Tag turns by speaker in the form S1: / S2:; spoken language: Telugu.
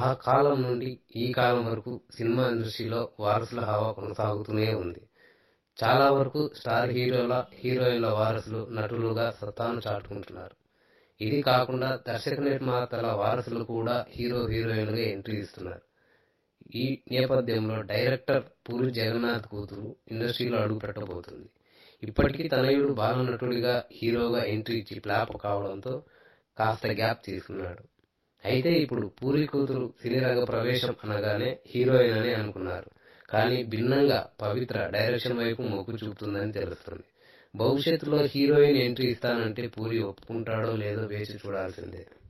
S1: ఆ కాలం నుండి ఈ కాలం వరకు సినిమా ఇండస్ట్రీలో వారసుల హవా కొనసాగుతూనే ఉంది చాలా వరకు స్టార్ హీరోల హీరోయిన్ల వారసులు నటులుగా సత్తాను చాటుకుంటున్నారు ఇది కాకుండా దర్శక నిర్మాతల వారసులు కూడా హీరో హీరోయిన్గా ఎంట్రీ ఇస్తున్నారు ఈ నేపథ్యంలో డైరెక్టర్ పూరి జగన్నాథ్ కూతురు ఇండస్ట్రీలో అడుగు పెట్టబోతుంది ఇప్పటికీ తనయుడు బాలనటుడిగా హీరోగా ఎంట్రీ ఇచ్చి ఫ్లాప్ కావడంతో కాస్త గ్యాప్ తీసుకున్నాడు అయితే ఇప్పుడు పూరి కూతురు సినీ రంగ ప్రవేశం అనగానే హీరోయిన్ అని అనుకున్నారు కానీ భిన్నంగా పవిత్ర డైరెక్షన్ వైపు మొగ్గు చూపుతుందని తెలుస్తుంది భవిష్యత్తులో హీరోయిన్ ఎంట్రీ ఇస్తానంటే పూరి ఒప్పుకుంటాడో లేదో వేచి చూడాల్సిందే